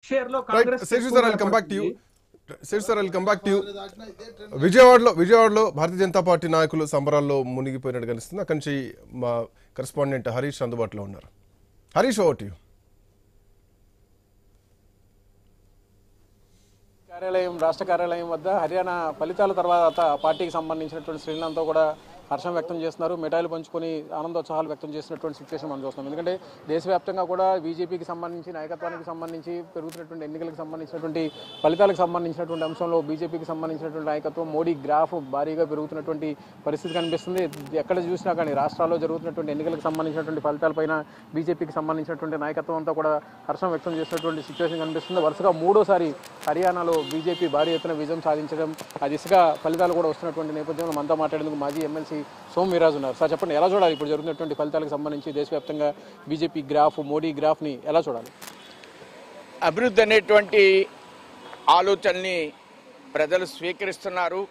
share లో right Congress Seshu sir I come back to you Seshu sir I come back to you విజయవాడలో విజయవాడలో భారతీయ Janata party నాయకులు సంబరాల్లో మునిగిపోయినట్టు కనిపిస్తుంది అక్కడి నుంచి మా కరెస్పాండెంట్ హరీష్ అందుబాటులో ఉన్నారు హరీష్ ఓవర్ టు యూ కార్యాలయం రాష్ట్ర కార్యాలయం వద్ద హర్యానా ఫలితాల తర్వాత పార్టీకి సంబంధించినటువంటి శ్రేణులంతా కూడా హర్షం వ్యక్తం చేస్తున్నారు మిఠాయిలు పంచుకొని ఆనందోత్సాహాలు వ్యక్తం చేసినటువంటి సిచ్యువేషన్ మనం చూస్తున్నాం ఎందుకంటే దేశవ్యాప్తంగా కూడా బీజేపీకి సంబంధించి నాయకత్వానికి సంబంధించి పెరుగుతున్నటువంటి ఎన్నికలకు సంబంధించినటువంటి ఫలితాలకు సంబంధించినటువంటి అంశంలో బీజేపీకి సంబంధించినటువంటి నాయకత్వం మోడీ గ్రాఫ్ భారీగా పెరుగుతున్నటువంటి పరిస్థితి కనిపిస్తుంది ఎక్కడ చూసినా కానీ రాష్ట్రాల్లో జరుగుతున్నటువంటి ఎన్నికలకు సంబంధించినటువంటి ఫలితాలపైన బీజేపీకి సంబంధించినటువంటి నాయకత్వం అంతా కూడా హర్షం వ్యక్తం చేసినటువంటి సిచ్యువేషన్ కనిపిస్తుంది వరుసగా మూడోసారి హర్యానాలో బీజేపీ భారీ ఎత్తున విజయం సాధించడం ఆ దిశగా ఫలితాలు కూడా వస్తున్నటువంటి నేపథ్యంలో మనతో మాట్లాడేందుకు మాజీ ఎమ్మెల్సీ సోమ్ వీరాజు ఉన్నారు సార్ చెప్పండి ఎలా చూడాలి ఇప్పుడు జరుగుతున్నటువంటి ఫలితాలకు సంబంధించి దేశవ్యాప్తంగా బీజేపీ గ్రాఫ్ మోడీ గ్రాఫ్ని ఎలా చూడాలి అభివృద్ధి అనేటువంటి ఆలోచనని ప్రజలు స్వీకరిస్తున్నారు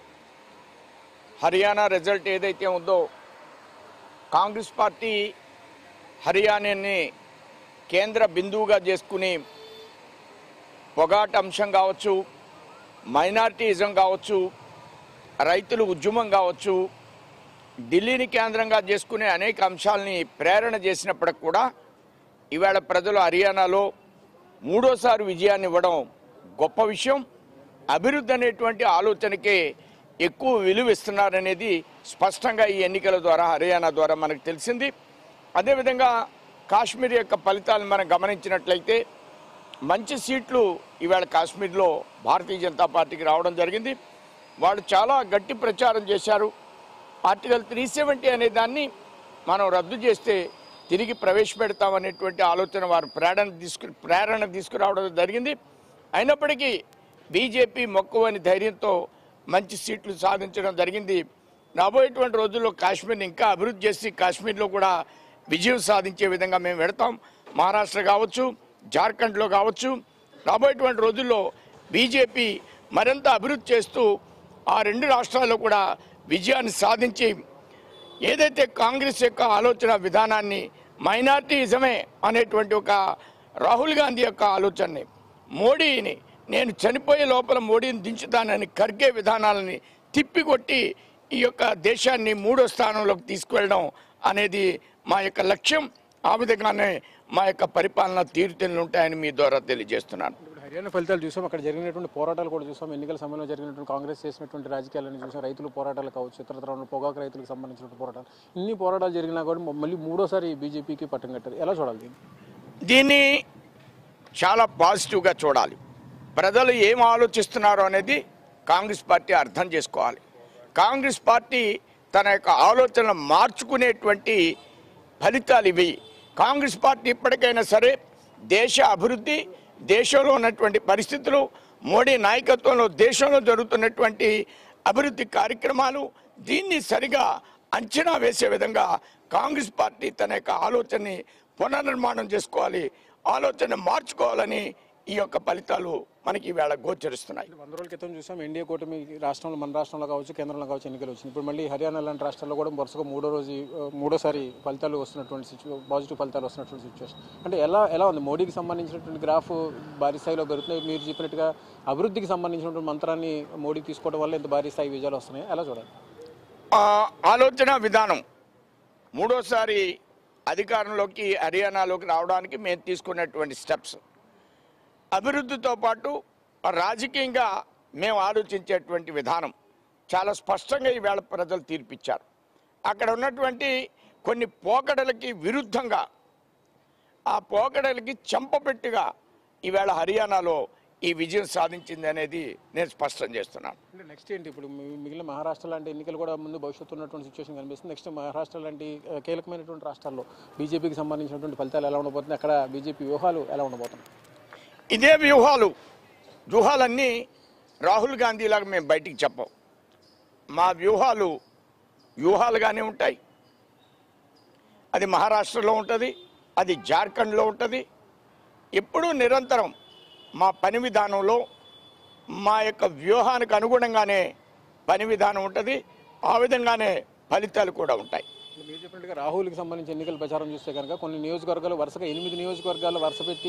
హర్యానా రిజల్ట్ ఏదైతే ఉందో కాంగ్రెస్ పార్టీ హర్యానాని కేంద్ర బిందువుగా చేసుకుని పొగాట అంశం కావచ్చు మైనార్టీయిజం కావచ్చు రైతుల ఉద్యమం కావచ్చు ఢిల్లీని కేంద్రంగా చేసుకునే అనేక అంశాలని ప్రేరణ చేసినప్పటికి కూడా ఇవాళ ప్రజలు హర్యానాలో మూడోసారి విజయాన్ని ఇవ్వడం గొప్ప విషయం అభివృద్ధి అనేటువంటి ఆలోచనకే ఎక్కువ విలువ ఇస్తున్నారనేది స్పష్టంగా ఈ ఎన్నికల ద్వారా హర్యానా ద్వారా మనకు తెలిసింది అదేవిధంగా కాశ్మీర్ యొక్క ఫలితాలను మనం గమనించినట్లయితే మంచి సీట్లు ఇవాళ కాశ్మీర్లో భారతీయ జనతా పార్టీకి రావడం జరిగింది వాళ్ళు చాలా గట్టి ప్రచారం చేశారు ఆర్టికల్ త్రీ సెవెంటీ అనే దాన్ని మనం రద్దు చేస్తే తిరిగి ప్రవేశపెడతామనేటువంటి ఆలోచన వారు ప్రేరణ తీసుకు ప్రేరణ తీసుకురావడం జరిగింది అయినప్పటికీ బీజేపీ మొక్కువని ధైర్యంతో మంచి సీట్లు సాధించడం జరిగింది రాబోయేటువంటి రోజుల్లో కాశ్మీర్ని ఇంకా అభివృద్ధి చేసి కాశ్మీర్లో కూడా విజయం సాధించే విధంగా మేము వెడతాం మహారాష్ట్ర కావచ్చు జార్ఖండ్లో కావచ్చు రాబోయేటువంటి రోజుల్లో బీజేపీ మరింత అభివృద్ధి చేస్తూ ఆ రెండు రాష్ట్రాల్లో కూడా విజయాన్ని సాధించి ఏదైతే కాంగ్రెస్ యొక్క ఆలోచన విధానాన్ని మైనార్టీయిజమే అనేటువంటి ఒక రాహుల్ గాంధీ యొక్క ఆలోచనని మోడీని నేను చనిపోయే లోపల మోడీని దించుతానని ఖర్గే విధానాలని తిప్పికొట్టి ఈ యొక్క దేశాన్ని మూడో స్థానంలోకి తీసుకువెళ్ళడం అనేది మా యొక్క లక్ష్యం ఆ విధంగానే మా యొక్క పరిపాలన తీరుతెన్నులు ఉంటాయని మీ ద్వారా తెలియజేస్తున్నాను ఇప్పుడు హర్యానా ఫలితాలు చూసాం అక్కడ జరిగినటువంటి పోరాటాలు కూడా చూసాం ఎన్నికల సమయంలో జరిగినటువంటి కాంగ్రెస్ చేసినటువంటి రాజకీయాలను చూసాం రైతుల పోరాటాలు కావచ్చు ఇతర పొగాకు రైతులకు సంబంధించినటువంటి పోరాటాలు ఇన్ని పోరాటాలు జరిగినా కూడా మళ్ళీ మూడోసారి బీజేపీకి పట్టం కట్టారు ఎలా చూడాలి దీన్ని దీన్ని చాలా పాజిటివ్గా చూడాలి ప్రజలు ఏం ఆలోచిస్తున్నారో అనేది కాంగ్రెస్ పార్టీ అర్థం చేసుకోవాలి కాంగ్రెస్ పార్టీ తన యొక్క ఆలోచనలు మార్చుకునేటువంటి ఫలితాలు ఇవి కాంగ్రెస్ పార్టీ ఇప్పటికైనా సరే దేశ అభివృద్ధి దేశంలో ఉన్నటువంటి పరిస్థితులు మోడీ నాయకత్వంలో దేశంలో జరుగుతున్నటువంటి అభివృద్ధి కార్యక్రమాలు దీన్ని సరిగా అంచనా వేసే విధంగా కాంగ్రెస్ పార్టీ తన యొక్క ఆలోచనని పునర్నిర్మాణం చేసుకోవాలి ఆలోచన మార్చుకోవాలని ఈ యొక్క ఫలితాలు మనకి ఈవేళ గోచరిస్తున్నాయి వంద రోజుల క్రితం చూసాం ఎన్డీఏ కూటమి రాష్ట్రంలో మన రాష్ట్రంలో కావచ్చు కేంద్రంలో కావచ్చు ఎన్నికలు వచ్చింది ఇప్పుడు మళ్ళీ హర్యానా లాంటి రాష్ట్రాల్లో కూడా వరుసగా మూడో రోజు ఆ, మూడోసారి ఫలితాలు వస్తున్నటువంటి సిచ్యు పాజిటివ్ ఫలితాలు వస్తున్నటువంటి సిచ్యువేషన్ అంటే ఎలా ఎలా ఉంది మోడీకి సంబంధించినటువంటి గ్రాఫ్ భారీ స్థాయిలో పెరుగుతున్నాయి మీరు చెప్పినట్టుగా అభివృద్ధికి సంబంధించినటువంటి మంత్రాన్ని మోడీకి తీసుకోవడం వల్ల ఇంత భారీ స్థాయి విజయాలు వస్తున్నాయి ఎలా చూడాలి ఆ ఆలోచన విధానం మూడోసారి అధికారంలోకి హర్యానాలోకి రావడానికి మేము తీసుకున్నటువంటి స్టెప్స్ అభివృద్ధితో పాటు రాజకీయంగా మేము ఆలోచించేటువంటి విధానం చాలా స్పష్టంగా ఈవేళ ప్రజలు తీర్పిచ్చారు అక్కడ ఉన్నటువంటి కొన్ని పోకడలకి విరుద్ధంగా ఆ పోకడలకి చెంపపెట్టుగా ఈవేళ హర్యానాలో ఈ విజయం సాధించింది అనేది నేను స్పష్టం చేస్తున్నాను అంటే నెక్స్ట్ ఏంటి ఇప్పుడు మి- మిగిలిన మహారాష్ట్ర లాంటి ఎన్నికలు కూడా ముందు భవిష్యత్తు ఉన్నటువంటి సిచ్యువేషన్ కనిపిస్తుంది నెక్స్ట్ మహారాష్ట్ర లాంటి ఆ, కీలకమైనటువంటి రాష్ట్రాల్లో బీజేపీకి సంబంధించినటువంటి ఫలితాలు ఎలా ఉండబోతుంది అక్కడ బీజేపీ వ్యూహాలు ఎలా ఉండబోతున్నాయి ఇదే వ్యూహాలు వ్యూహాలన్నీ రాహుల్ గాంధీలాగా మేము బయటికి చెప్పం మా వ్యూహాలు వ్యూహాలుగానే ఉంటాయి అది మహారాష్ట్రలో ఉంటుంది అది జార్ఖండ్లో ఉంటుంది ఎప్పుడూ నిరంతరం మా పని విధానంలో మా యొక్క వ్యూహానికి అనుగుణంగానే పని విధానం ఉంటుంది ఆ విధంగానే ఫలితాలు కూడా ఉంటాయి ఇప్పుడు మీరు చెప్పినట్టుగా రాహుల్కి సంబంధించి ఎన్నికల ప్రచారం చూస్తే కనుక కొన్ని నియోజకవర్గాలు వరుసగా ఎనిమిది నియోజకవర్గాలు వరుస పెట్టి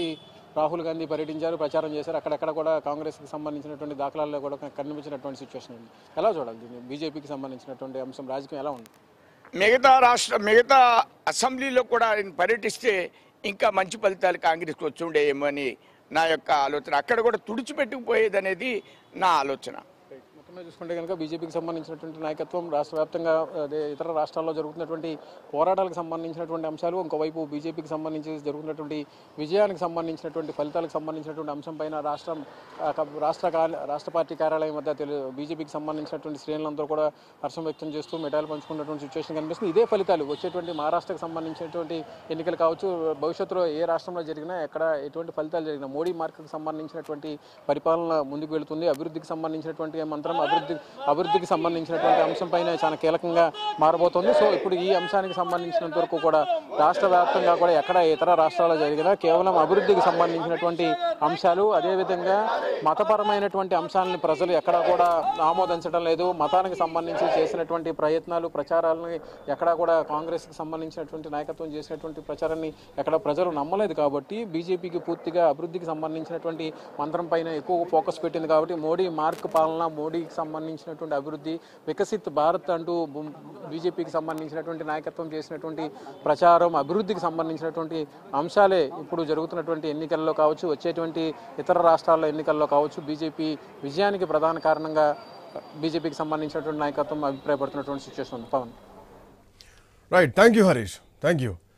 రాహుల్ గాంధీ పర్యటించారు ప్రచారం చేశారు అక్కడెక్కడ కూడా కాంగ్రెస్కి సంబంధించినటువంటి దాఖలాల్లో కూడా కనిపించినటువంటి సిచ్యువేషన్ ఉంది ఎలా చూడాలి దీన్ని బీజేపీకి సంబంధించినటువంటి అంశం రాజకీయం ఎలా ఉంది మిగతా రాష్ట్ర మిగతా అసెంబ్లీలో కూడా ఆయన పర్యటిస్తే ఇంకా మంచి ఫలితాలు కాంగ్రెస్కి వచ్చి ఉండేయేమో అని నా యొక్క ఆలోచన అక్కడ కూడా తుడిచిపెట్టుకుపోయేది అనేది నా ఆలోచన మొత్తం మీద చూసుకుంటే కనుక బీజేపీకి సంబంధించినటువంటి నాయకత్వం రాష్ట్ర వ్యాప్తంగా అదే ఇతర రాష్ట్రాల్లో జరుగుతున్నటువంటి పోరాటాలకు సంబంధించినటువంటి అంశాలు ఇంకోవైపు బీజేపీకి సంబంధించి జరుగుతున్నటువంటి విజయానికి సంబంధించినటువంటి ఫలితాలకు సంబంధించినటువంటి అంశం పైన రాష్ట్రం ఆ, క- రాష్ట్ర కార్య- రాష్ట్ర పార్టీ కార్యాలయం వద్ద తెలు బీజేపీకి సంబంధించినటువంటి శ్రేణులందరూ కూడా హర్షం వ్యక్తం చేస్తూ మెడాలు పంచుకున్నటువంటి సిచ్యువేషన్ కనిపిస్తుంది ఇదే ఫలితాలు వచ్చేటువంటి మహారాష్ట్రకు సంబంధించినటువంటి ఎన్నికలు కావచ్చు భవిష్యత్తులో ఏ రాష్ట్రంలో జరిగినా ఎక్కడ ఎటువంటి ఫలితాలు జరిగినా మోడీ మార్కుకు సంబంధించినటువంటి పరిపాలన ముందుకు వెళుతుంది అభివృద్ధికి సంబంధించినటువంటి మంత్రం అభివృద్ధి అభివృద్ధికి సంబంధించినటువంటి అంశం పైన చాలా కీలకంగా మారబోతోంది సో ఇప్పుడు ఈ అంశానికి సంబంధించినంత వరకు కూడా రాష్ట్ర వ్యాప్తంగా కూడా ఎక్కడ ఇతర రాష్ట్రాల్లో జరిగినా కేవలం అభివృద్ధికి సంబంధించినటువంటి అంశాలు అదేవిధంగా మతపరమైనటువంటి అంశాలను ప్రజలు ఎక్కడా కూడా ఆమోదించడం లేదు మతానికి సంబంధించి చేసినటువంటి ప్రయత్నాలు ప్రచారాలని ఎక్కడా కూడా కాంగ్రెస్కి సంబంధించినటువంటి నాయకత్వం చేసినటువంటి ప్రచారాన్ని ఎక్కడ ప్రజలు నమ్మలేదు కాబట్టి బీజేపీకి పూర్తిగా అభివృద్ధికి సంబంధించినటువంటి మంత్రం పైన ఎక్కువ ఫోకస్ పెట్టింది కాబట్టి మోడీ మార్క్ పాలన మోడీకి సంబంధించినటువంటి అభివృద్ధి వికసిత్ భారత్ అంటూ బు- బీజేపీకి సంబంధించినటువంటి నాయకత్వం చేసినటువంటి ప్రచారం అభివృద్ధికి సంబంధించినటువంటి అంశాలే ఇప్పుడు జరుగుతున్నటువంటి ఎన్నికల్లో కావచ్చు వచ్చేటువంటి ఇతర రాష్ట్రాల ఎన్నికల్లో కావచ్చు బీజేపీ విజయానికి ప్రధాన కారణంగా బీజేపీకి సంబంధించినటువంటి నాయకత్వం అభిప్రాయపడుతున్నటువంటి సిచ్యువేషన్ ఉంది Pawan right thank you Harish thank you